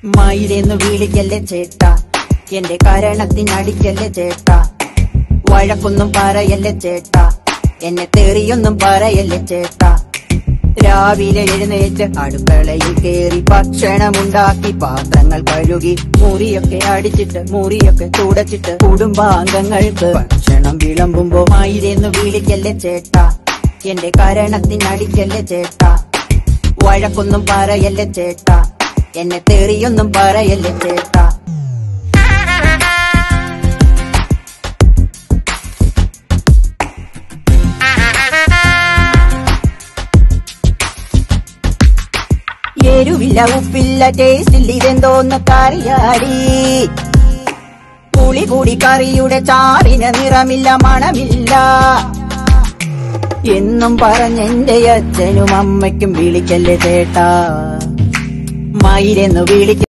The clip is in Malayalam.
മയിലെന്നു വിളിക്കല്ലേ ചേട്ട എന്റെ കരണത്തിനടിക്കല്ലേ ചേട്ട വഴക്കൊന്നും പറയല്ലേ ചേട്ട എന്നെ തെറിയൊന്നും പറയല്ലേ ചേട്ട രാവിലെ എഴുന്നേറ്റ് അടുക്കളയിൽ കേറി ഭക്ഷണമുണ്ടാക്കി പാത്രങ്ങൾ കഴുകി മുറിയൊക്കെ അടിച്ചിട്ട് മുറിയൊക്കെ തുടച്ചിട്ട് കുടുംബാംഗങ്ങൾക്ക് ഭക്ഷണം വിളമ്പുമ്പോ മയിലെന്നു വിളിക്കല്ലേ ചേട്ട എന്റെ കരണത്തിനടിക്കല്ലേ ചേട്ട വഴക്കൊന്നും പറയല്ലേ ചേട്ട എന്നെ തെറിയൊന്നും പറയല്ലേ ചേട്ട എരുവില്ല ഉപ്പില്ല ടേസ്റ്റിൽ ഇതെന്തോന്ന് കറിയാടി പുളി കൂടി കറിയുടെ ചാറിന് നിറമില്ല മണമില്ല എന്നും പറഞ്ഞെന്റെ അച്ഛനും അമ്മയ്ക്കും വിളിക്കല്ലേ ചേട്ടാ മയിലെന്ന് വിളിക്ക